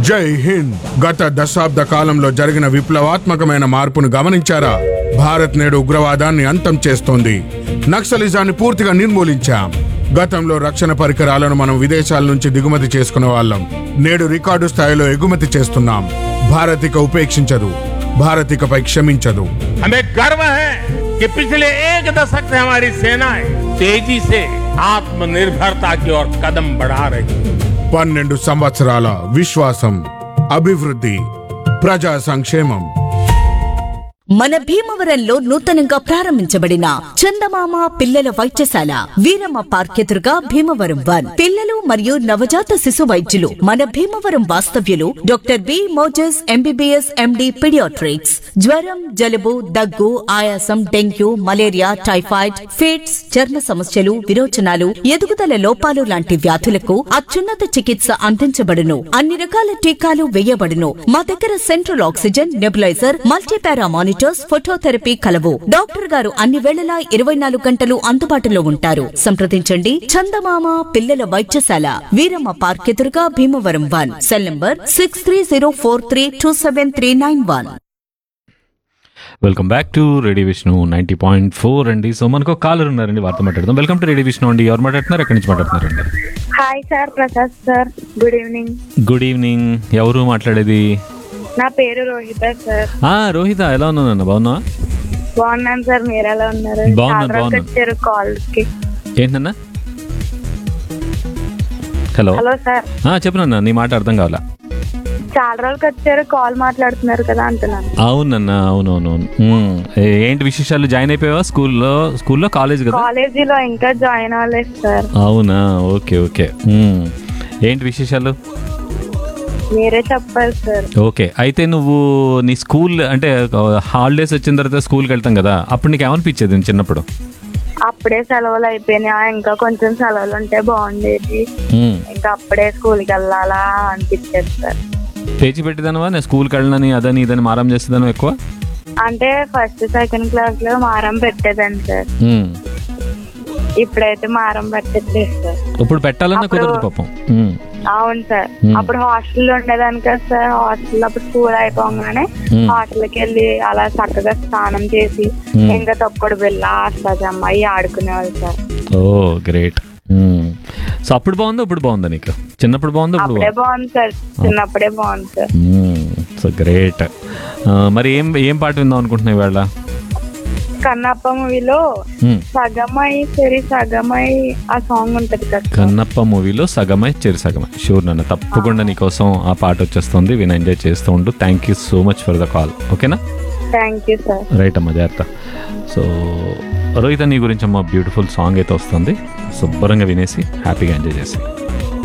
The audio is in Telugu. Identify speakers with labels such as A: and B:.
A: జై హింద్ గత దశాబ్ద కాలంలో జరిగిన విప్లవాత్మకమైన మార్పును గమనించారా భారత్ నేడు ఉగ్రవాదాన్ని అంతం చేస్తోంది నక్సలిజాన్ని పూర్తిగా నిర్మూలించాం గతంలో రక్షణ పరికరాలను మనం విదేశాల నుంచి దిగుమతి చేసుకునే వాళ్ళం నేడు రికార్డు స్థాయిలో ఎగుమతి చేస్తున్నాం భారత్ ఇక ఉపేక్షించదు భారత్ ఇకపై క్షమించదు
B: हमें गर्व है कि पिछले एक दशक से हमारी सेनाएं तेजी से आत्मनिर्भरता की ओर कदम बढ़ा रही है
A: పన్నెండు సంవత్సరాల విశ్వాసం అభివృద్ధి ప్రజా సంక్షేమం
C: మన భీమవరంలో నూతనంగా ప్రారంభించబడిన చందమామ పిల్లల వైద్యశాల వీరమ్మ పార్క్ ఎదురుగా భీమవరం వన్ పిల్లలు మరియు నవజాత శిశు వైద్యులు మన భీమవరం వాస్తవ్యులు doctor B Moses MBBS MD paediatrics జ్వరం జలుబు దగ్గు ఆయాసం డెంగ్యూ మలేరియా టైఫాయిడ్ ఫిట్స్ చర్మ సమస్యలు విరోచనాలు ఎదుగుదల లోపాలు లాంటి వ్యాధులకు అత్యున్నత చికిత్స అందించబడును అన్ని రకాల టీకాలు వేయబడును మా దగ్గర central oxygen nebuliser multipara monitors phototherapy కలవు డాక్టర్ గారు అన్ని వేళలా ఇరవై నాలుగు గంటలు అందుబాటులో ఉంటారు సంప్రదించండి చందమామ పిల్లల వైద్యశాల వీరమ్మ పార్క్ ఎదురుగా Bhimavaram one cell number six three zero four three two seven three nine one
D: welcome back to radio Vishnu ninety point four అండి సో మనకు కాలర్ ఉన్నారండి వార్త మాట్లాడదాం వెల్కమ్ టు రేడియో విష్ణు అండి ఎవరు మాట్లాడుతున్నారు ఎక్కడి నుంచి మాట్లాడుతున్నారండి
E: hi sir Prasad sir good evening
D: good evening ఎవరు మాట్లాడేది
E: నా పేరు రోహిత సార్
D: ఆ రోహిత ఎలా ఉన్నానన్న బాగున్నావా
E: బాగున్నాను సార్ మీరు ఎలా ఉన్నారు
D: బాగున్నాను,
E: చాలా రోజులు
D: బాగున్నాను.
E: వచ్చారు కాల్ కి
D: ఏంటన్నా హలో
E: హలో సార్
D: చెప్పనన్నా నీ మాట అర్థం కావాలా
E: చాలా రోజులకి వచ్చారు కాల్ మాట్లాడుతున్నారు కదా అంటున్నాను
D: అవునన్నా అవునవునవును మ్మ్. ఏ- ఏంటి విశేషాలు జాయిన్ అయిపోయావా స్కూల్లో స్కూల్లో కాలేజ్ కదా
E: కాలేజీలో ఇంకా జాయిన్ అవ్వలేదు సార్
D: అవునా ఓకే ఓకే మ్మ్. ఏంటి విశేషాలు
E: మీరే చెప్పాలి సార్
D: ఓకే అయితే నువ్వు నీ స్కూల్ అంటే హాలిడేస్ వచ్చిన తర్వాత స్కూల్కి వెళ్తాం కదా అప్పుడు నీకు ఏమనిపించేది నేను చిన్నప్పుడు
E: అప్పుడే సెలవులు అయిపోయినాయి ఆ, ఇంకా కొంచెం సెలవులు ఉంటే బాగుండేది
D: మ్మ్.
E: ఇంకా అప్పుడే స్కూల్కి వెళ్ళాలా అనిపించేది సార్
D: పేచి పెట్టేదానివా నేను స్కూల్కి వెళ్ళనని అదని ఇదని మారం చేసేదాను ఎక్కువ
E: అంటే ఫస్ట్ సెకండ్ క్లాస్ లో మారం పెట్టేదండి సార్
D: మ్మ్.
E: ఇప్పుడైతే మారం పెట్టట్లేదు సార్
D: ఇప్పుడు పెట్టాలన్నా
E: అప్పుడు-
D: కుదరదు పాపం మ్మ్.
E: అవును సార్
D: Hmm.
E: అప్పుడు హాస్టల్లో ఉండేదాన్ని కదా సార్ హాస్టల్ అప్పుడు స్కూల్ అయిపోగానే
D: Hmm.
E: హాస్టల్కి వెళ్ళి అలా చక్కగా స్నానం చేసి
D: Hmm.
E: ఇంకా తొక్కడు బిళ్ళ అష్టాచమ్మ అవి ఆడుకునేవాళ్ళు సార్
D: ఓ గ్రేట్ మ్మ్. సో అప్పుడు బాగుందా ఇప్పుడు బాగుందా నీకు చిన్నప్పుడు బాగుందా ఇప్పుడు
E: అప్పుడే
D: బాగుందా
E: బాగుంది సార్ చిన్నప్పుడే బాగుంది సార్
D: మ్మ్. సో గ్రేట్ ఆ, మరి ఏం ఏం పాట విందాం అనుకుంటున్నావు ఇవాళ
E: కన్నప్ప మూవీలో
D: మ్మ్.
E: సగమై సరి సగమై ఆ సాంగ్ ఉంటది కదా సార్.
D: కన్నప్ప మూవీలో సగమై చెరి సగమై షూర్ నన్ను తప్పకుండా నీకోసం ఆ పాట వచ్చేస్తుంది విని ఎంజాయ్ చేస్తూ ఉండు thank you so much for the call ఓకేనా
E: థ్యాంక్ యూ సార్
D: రైట్ అమ్మ జాగ్రత్త సో రోహిత నీ గురించి అమ్మ బ్యూటిఫుల్ సాంగ్ అయితే వస్తుంది శుభ్రంగా వినేసి హ్యాపీగా ఎంజాయ్ చేసి